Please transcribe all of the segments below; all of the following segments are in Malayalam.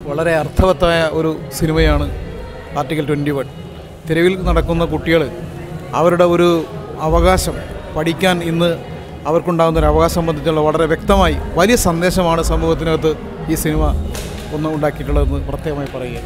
വളരെ അർത്ഥവത്തായ ഒരു സിനിമയാണ് ആർട്ടിക്കൽ ട്വൻറ്റി വൺ തെരുവിൽ നടക്കുന്ന കുട്ടികൾ അവരുടെ ഒരു അവകാശം പഠിക്കാൻ ഇന്ന് അവർക്കുണ്ടാകുന്ന ഒരു അവകാശം സംബന്ധിച്ചുള്ള വളരെ വ്യക്തമായി വലിയ സന്ദേശമാണ് സമൂഹത്തിനകത്ത് ഈ സിനിമ ഒന്ന് ഉണ്ടാക്കിയിട്ടുള്ളതെന്ന് പ്രത്യേകമായി പറയുക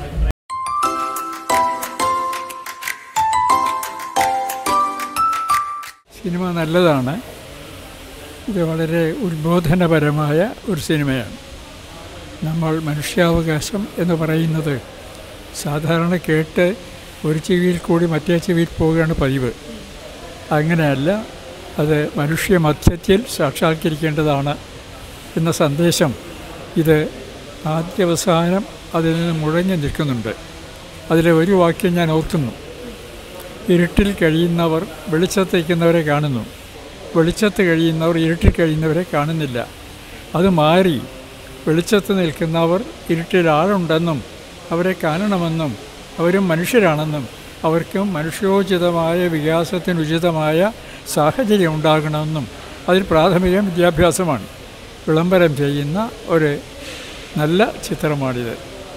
സിനിമ നല്ലതാണ് ഇത് വളരെ ഉത്ബോധനപരമായ ഒരു സിനിമയാണ് നമ്മൾ മനുഷ്യാവകാശം എന്ന് പറയുന്നത് സാധാരണ കേട്ട് ഒരു ചെവിയിൽ കൂടി മറ്റേ ചെവിയിൽ പോവുകയാണ് പതിവ് അങ്ങനെയല്ല അത് മനുഷ്യ മധ്യത്തിൽ സാക്ഷാത്കരിക്കേണ്ടതാണ് എന്ന സന്ദേശം ഇത് ആദ്യവസാനം അതിൽ നിന്ന് മുഴങ്ങി നിൽക്കുന്നുണ്ട് അതിലെ ഒരു വാക്യം ഞാൻ ഓർക്കുന്നു ഇരുട്ടിൽ കഴിയുന്നവർ വെളിച്ചത്തേക്കുന്നവരെ കാണുന്നു വെളിച്ചത്ത് കഴിയുന്നവർ ഇരുട്ടിൽ കഴിയുന്നവരെ കാണുന്നില്ല അത് മാറി വെളിച്ചത്ത് നിൽക്കുന്നവർ ഇരുട്ടിൽ ആളുണ്ടെന്നും അവരെ കാണണമെന്നും അവരും മനുഷ്യരാണെന്നും അവർക്കും മനുഷ്യോചിതമായ വികാസത്തിനുചിതമായ സാഹചര്യം ഉണ്ടാകണമെന്നും അതിൽ പ്രാഥമിക വിദ്യാഭ്യാസമാണ് വിളംബരം ചെയ്യുന്ന ഒരു നല്ല ചിത്രമാണിത്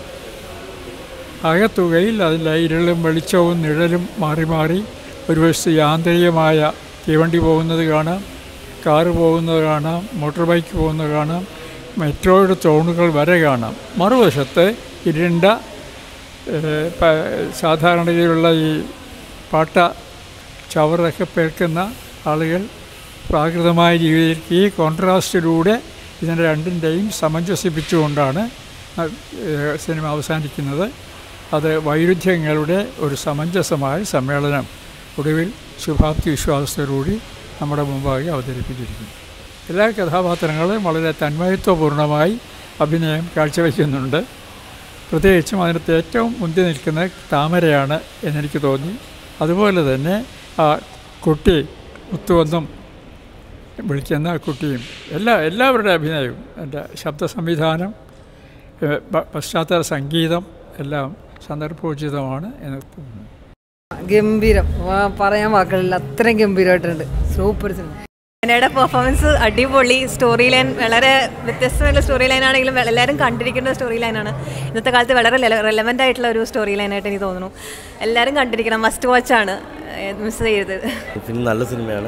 ആകത്തുകയിൽ അതിൽ ഇരുളും വെളിച്ചവും നിഴലും മാറി മാറി ഒരു വശത്ത് യാന്ത്രികമായ തീവണ്ടി പോകുന്നത് കാണാം കാറ് പോകുന്നത് കാണാം മോട്ടോർ ബൈക്ക് പോകുന്നത് കാണാം മെട്രോയുടെ തൂണുകൾ വരെ കാണാം മറുവശത്ത് ഇരുണ്ട ഏഹ്, പ- സാധാരണയിലുള്ള ഈ പാട്ട ചവറൊക്കെ പേർക്കുന്ന ആളുകൾ പ്രാകൃതമായ രീതിയിൽ ഈ കോൺട്രാസ്റ്റിലൂടെ ഇതിനെ രണ്ടിൻ്റെയും സമഞ്ജസിപ്പിച്ചുകൊണ്ടാണ് അഹ്, ഏഹ്, സിനിമ അവസാനിക്കുന്നത് അത് വൈരുദ്ധ്യങ്ങളുടെ ഒരു സമഞ്ജസമായ സമ്മേളനം ഒടുവിൽ ശുഭാപ്തി വിശ്വാസത്തോടുകൂടി നമ്മുടെ മുമ്പാകെ അവതരിപ്പിച്ചിരിക്കുന്നു എല്ലാ കഥാപാത്രങ്ങളും വളരെ തന്മയത്വപൂർണ്ണമായി അഭിനയം കാഴ്ചവെക്കുന്നുണ്ട് പ്രത്യേകിച്ചും അതിനകത്ത് ഏറ്റവും മുന്തി നിൽക്കുന്ന താമരയാണ് എന്നെനിക്ക് തോന്നി അതുപോലെ തന്നെ ആ കുട്ടി മുത്തുവന്നും വിളിക്കുന്ന ആ കുട്ടിയും എല്ലാ എല്ലാവരുടെ അഭിനയവും എൻ്റെ ശബ്ദ സംവിധാനം ഏഹ്, പ- പശ്ചാത്തല സംഗീതം എല്ലാം സന്ദർഭോചിതമാണ് എന്ന് തോന്നുന്നു ഗംഭീരം വാ- പറയാൻ വാക്കുകളില്ല അത്രയും ഗംഭീരമായിട്ടുണ്ട് സൂപ്പർ സിനിമ എന്നയുടെ പെർഫോമൻസ് അടിപൊളി സ്റ്റോറി ലൈൻ വളരെ വ്യത്യസ്തമായിട്ടുള്ള സ്റ്റോറി ലൈൻ ആണെങ്കിലും എല്ലാവരും കണ്ടിരിക്കേണ്ട സ്റ്റോറി ലൈനാണ് ഇന്നത്തെ കാലത്ത് വളരെ റെലവെൻ്റ് ആയിട്ടുള്ള ഒരു സ്റ്റോറി ലൈനായിട്ട് എനിക്ക് തോന്നുന്നു എല്ലാവരും കണ്ടിരിക്കണം മസ്റ്റ് വാച്ചാണ് മിസ് ചെയ്തത് ഫിലിം നല്ല സിനിമയാണ്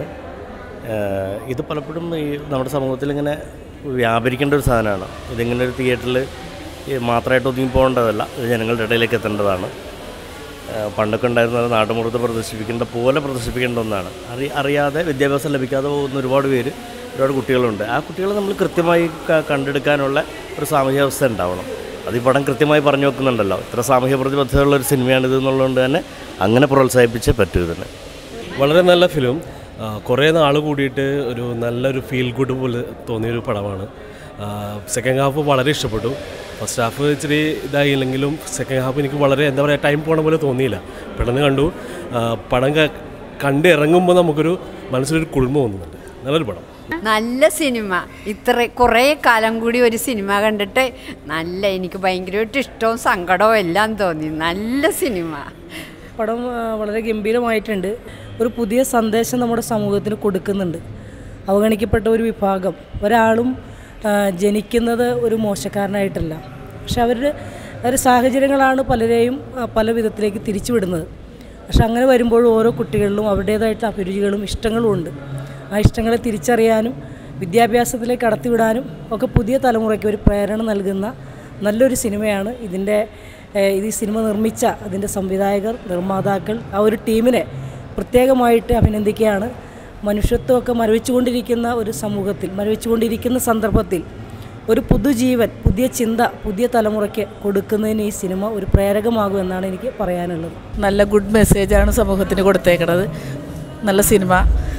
ഏഹ് ഇത് പലപ്പോഴും ഈ നമ്മുടെ സമൂഹത്തിൽ ഇങ്ങനെ വ്യാപരിക്കേണ്ട ഒരു സാധനമാണ് ഇതിങ്ങനെ ഒരു തിയേറ്ററിൽ മാത്രമായിട്ട് ഒതുങ്ങി പോകേണ്ടതല്ല ഇത് ജനങ്ങളുടെ ഇടയിലേക്ക് എത്തേണ്ടതാണ് ഏഹ് പണ്ടൊക്കെ ഉണ്ടായിരുന്നത് നാട്ടുമ്പുറത്ത് പ്രദർശിപ്പിക്കേണ്ട പോലെ പ്രദർശിപ്പിക്കേണ്ട ഒന്നാണ് അറി അറിയാതെ വിദ്യാഭ്യാസം ലഭിക്കാതെ പോകുന്ന ഒരുപാട് പേര് ഒരുപാട് കുട്ടികളുണ്ട് ആ കുട്ടികളെ നമ്മൾ കൃത്യമായി ക- കണ്ടെടുക്കാനുള്ള ഒരു സാമൂഹ്യ അവസ്ഥ ഉണ്ടാവണം അത് ഈ പടം കൃത്യമായി പറഞ്ഞു വെക്കുന്നുണ്ടല്ലോ ഇത്ര സാമൂഹ്യ പ്രതിബദ്ധതയുള്ള ഒരു സിനിമയാണിത് എന്നുള്ളതുകൊണ്ട് തന്നെ അങ്ങനെ പ്രോത്സാഹിപ്പിച്ചേ പറ്റൂ ഇതിനെ വളരെ നല്ല ഫിലിം കുറേ നാൾ കൂടിയിട്ട് ഒരു നല്ലൊരു ഫീൽ ഗുഡ് പോലെ തോന്നിയൊരു പടമാണ് സെക്കൻഡ് ഹാഫ് വളരെ ഇഷ്ടപ്പെട്ടു ഫസ്റ്റ് ഹാഫ് ഇച്ചിരി ഇതായില്ലെങ്കിലും സെക്കൻഡ് ഹാഫ് എനിക്ക് വളരെ എന്താ പറയുക ടൈം പോണ പോലെ തോന്നിയില്ല പെട്ടെന്ന് കണ്ടു ആ, പടം ക- കണ്ട് ഇറങ്ങുമ്പോൾ നമുക്കൊരു മനസ്സിലൊരു കുളിർമ തോന്നുന്നുണ്ട് നല്ലൊരു പടം നല്ല സിനിമ ഇത്ര കുറേ കാലം കൂടി ഒരു സിനിമ കണ്ടിട്ട് നല്ല എനിക്ക് ഭയങ്കരമായിട്ട് ഇഷ്ടവും സങ്കടവും എല്ലാം തോന്നി നല്ല സിനിമ പടം ആ, വളരെ ഗംഭീരമായിട്ടുണ്ട് ഒരു പുതിയ സന്ദേശം നമ്മുടെ സമൂഹത്തിന് കൊടുക്കുന്നുണ്ട് അവഗണിക്കപ്പെട്ട ഒരു വിഭാഗം ഒരാളും ആ, ജനിക്കുന്നത് ഒരു മോശക്കാരനായിട്ടല്ല പക്ഷെ അവരുടെ ഒരു സാഹചര്യങ്ങളാണ് പലരെയും ആ, പല വിധത്തിലേക്ക് തിരിച്ചുവിടുന്നത് പക്ഷെ അങ്ങനെ വരുമ്പോൾ ഓരോ കുട്ടികളിലും അവരുടേതായിട്ടുള്ള അഭിരുചികളും ഇഷ്ടങ്ങളും ഉണ്ട് ആ ഇഷ്ടങ്ങളെ തിരിച്ചറിയാനും വിദ്യാഭ്യാസത്തിലേക്ക് കടത്തിവിടാനും ഒക്കെ പുതിയ തലമുറയ്ക്ക് ഒരു പ്രേരണ നൽകുന്ന നല്ലൊരു സിനിമയാണ് ഇതിൻ്റെ ഏഹ്, ഇത് ഈ സിനിമ നിർമ്മിച്ച അതിൻ്റെ സംവിധായകർ നിർമ്മാതാക്കൾ ആ ഒരു ടീമിനെ പ്രത്യേകമായിട്ട് അഭിനന്ദിക്കുകയാണ് മനുഷ്യത്വമൊക്കെ മരവിച്ചുകൊണ്ടിരിക്കുന്ന ഒരു സമൂഹത്തിൽ മരവിച്ചുകൊണ്ടിരിക്കുന്ന സന്ദർഭത്തിൽ ഒരു പുതുജീവൻ പുതിയ ചിന്ത പുതിയ തലമുറയ്ക്ക് കൊടുക്കുന്നതിന് ഈ സിനിമ ഒരു പ്രേരകമാകുമെന്നാണ് എനിക്ക് പറയാനുള്ളത് നല്ല ഗുഡ് മെസ്സേജാണ് സമൂഹത്തിന് കൊടുത്തേക്കണത് നല്ല സിനിമ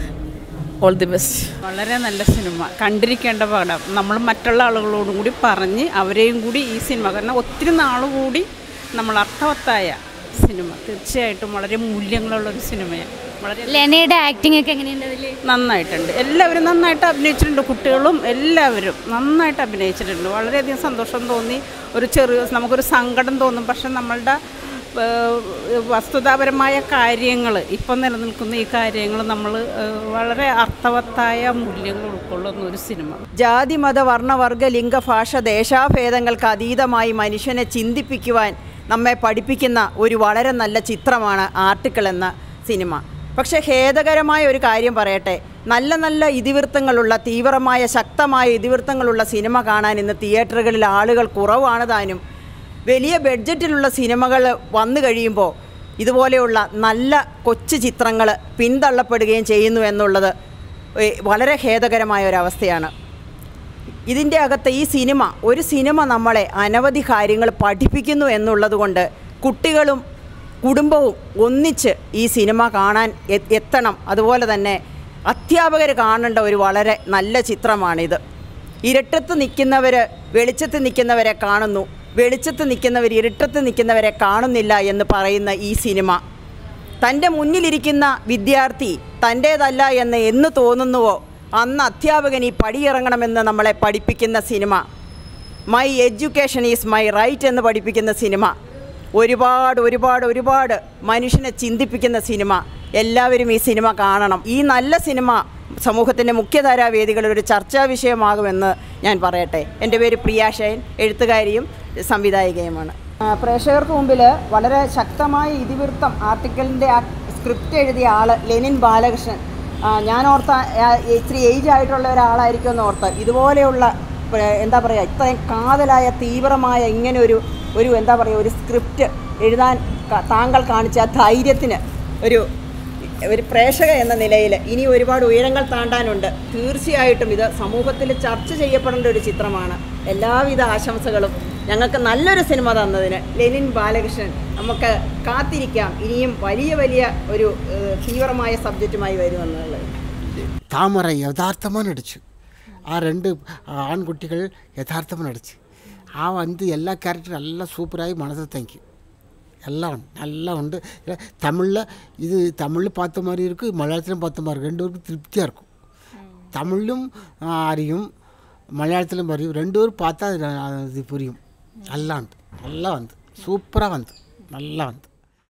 ഓൾ ദി ബെസ്റ്റ് വളരെ നല്ല സിനിമ കണ്ടിരിക്കേണ്ട പടം നമ്മൾ മറ്റുള്ള ആളുകളോടും കൂടി പറഞ്ഞ് അവരെയും കൂടി ഈ സിനിമ കാരണം ഒത്തിരി നാൾ കൂടി നമ്മൾ അർത്ഥവത്തായ സിനിമ തീർച്ചയായിട്ടും വളരെ മൂല്യങ്ങളുള്ള ഒരു സിനിമയാണ് വളരെ ലെനയുടെ ആക്ടിംഗ് ഒക്കെ എങ്ങനെയുണ്ട് അതില് നന്നായിട്ടുണ്ട് എല്ലാവരും നന്നായിട്ട് അഭിനയിച്ചിട്ടുണ്ട് കുട്ടികളും എല്ലാവരും നന്നായിട്ട് അഭിനയിച്ചിട്ടുണ്ട് വളരെയധികം സന്തോഷം തോന്നി ഒരു ചെറിയ നമുക്കൊരു സങ്കടം തോന്നും പക്ഷെ നമ്മളുടെ ഏഹ്, വസ്തുതാപരമായ കാര്യങ്ങൾ ഇപ്പം നിലനിൽക്കുന്ന ഈ കാര്യങ്ങൾ നമ്മൾ വളരെ അർത്ഥവത്തായ മൂല്യങ്ങൾ ഉൾക്കൊള്ളുന്ന ഒരു സിനിമ ജാതി മത വർണ്ണ വർഗ ലിംഗ ഭാഷ ദേശാഭേദങ്ങൾക്ക് അതീതമായി മനുഷ്യനെ ചിന്തിപ്പിക്കുവാൻ നമ്മെ പഠിപ്പിക്കുന്ന ഒരു വളരെ നല്ല ചിത്രമാണ് ആർട്ടിക്കിൾ എന്ന സിനിമ പക്ഷേ ഖേദകരമായ ഒരു കാര്യം പറയട്ടെ നല്ല നല്ല ഇതിവൃത്തങ്ങളുള്ള തീവ്രമായ ശക്തമായ ഇതിവൃത്തങ്ങളുള്ള സിനിമ കാണാൻ ഇന്ന് തിയേറ്ററുകളിൽ ആളുകൾ കുറവാണ് താനും വലിയ ബഡ്ജറ്റിലുള്ള സിനിമകൾ വന്നു കഴിയുമ്പോൾ ഇതുപോലെയുള്ള നല്ല കൊച്ചു ചിത്രങ്ങൾ പിന്തള്ളപ്പെടുകയും ചെയ്യുന്നു എന്നുള്ളത് ഏ, വളരെ ഖേദകരമായ ഒരവസ്ഥയാണ് ഇതിൻ്റെ അകത്ത് ഈ സിനിമ ഒരു സിനിമ നമ്മളെ അനവധി കാര്യങ്ങൾ പഠിപ്പിക്കുന്നു എന്നുള്ളത് കൊണ്ട് കുട്ടികളും കുടുംബവും ഒന്നിച്ച് ഈ സിനിമ കാണാൻ എ- എത്തണം അതുപോലെ തന്നെ അധ്യാപകർ കാണേണ്ട ഒരു വളരെ നല്ല ചിത്രമാണിത് ഇരട്ടത്ത് നിൽക്കുന്നവർ വെളിച്ചത്ത് നിൽക്കുന്നവരെ കാണുന്നു വെളിച്ചത്ത് നിൽക്കുന്നവർ ഇരുട്ടത്ത് നിൽക്കുന്നവരെ കാണുന്നില്ല എന്ന് പറയുന്ന ഈ സിനിമ തൻ്റെ മുന്നിലിരിക്കുന്ന വിദ്യാർത്ഥി തൻ്റേതല്ല എന്ന് എന്ന് തോന്നുന്നുവോ അന്ന് അധ്യാപകൻ ഈ പടിയിറങ്ങണമെന്ന് നമ്മളെ പഠിപ്പിക്കുന്ന cinema my education is my right എന്ന് പഠിപ്പിക്കുന്ന സിനിമ ഒരുപാട് ഒരുപാട് ഒരുപാട് മനുഷ്യനെ ചിന്തിപ്പിക്കുന്ന സിനിമ എല്ലാവരും ഈ സിനിമ കാണണം ഈ നല്ല സിനിമ സമൂഹത്തിൻ്റെ മുഖ്യധാരാ വേദികളിൽ ഒരു ചർച്ചാ വിഷയമാകുമെന്ന് ഞാൻ പറയട്ടെ എൻ്റെ പേര് പ്രിയ ഷൈൻ എഴുത്തുകാരിയും സംവിധായികയുമാണ് ആ, പ്രേക്ഷകർക്ക് മുമ്പിൽ വളരെ ശക്തമായ ഇതിവൃത്തം ആർട്ടിക്കിളിൻ്റെ ആ സ്ക്രിപ്റ്റ് എഴുതിയ ആൾ ലെനിൻ ബാലകൃഷ്ണൻ ആ, ഞാൻ ഓർത്ത ആ, ഇത്തിരി ഏജ് ആയിട്ടുള്ള ഒരാളായിരിക്കും എന്ന് ഓർത്ത് ഇതുപോലെയുള്ള ഏ, എന്താ പറയുക ഇത്രയും കാതലായ തീവ്രമായ ഇങ്ങനെ ഒരു ഒരു എന്താ പറയുക ഒരു സ്ക്രിപ്റ്റ് എഴുതാൻ ക- താങ്കൾ കാണിച്ച ആ ധൈര്യത്തിന് ഒരു ഒരു പ്രേക്ഷക എന്ന നിലയിൽ ഇനി ഒരുപാട് ഉയരങ്ങൾ താണ്ടാനുണ്ട് തീർച്ചയായിട്ടും ഇത് സമൂഹത്തിൽ ചർച്ച ചെയ്യപ്പെടേണ്ട ഒരു ചിത്രമാണ് എല്ലാവിധ ആശംസകളും ഞങ്ങൾക്ക് നല്ലൊരു സിനിമ തന്നതിന് ലെനിൻ ബാലകൃഷ്ണൻ നമുക്ക് കാത്തിരിക്കാം ഇനിയും വലിയ വലിയ ഒരു ഏഹ്, തീവ്രമായ സബ്ജക്റ്റുമായി വരുമെന്നുള്ളത് தாமரை யதார்த்தமாக நடிச்சு ஆ ரெண்டு ஆண்குட்டிகள் யதார்த்தமாக நடிச்சு ஆ வந்து எல்லா கேரக்டரும் எல்லாம் சூப்பராகி மனதை தேங்க்யூ எல்லாம் உண்டு நல்லா உண்டு தமிழில் இது தமிழில் பார்த்த மாதிரி இருக்குது மலையாளத்திலும் பார்த்த மாதிரி இருக்கு. ரெண்டு பேருக்கும் திருப்தியாக இருக்கும் தமிழும் ஆ, அறியும் மலையாளத்திலும் அறியும் ரெண்டு பேரும் பார்த்தா அது ந- இது புரியும் நல்லா உண்டு நல்லா வந்து சூப்பராக வந்து நல்லா வந்து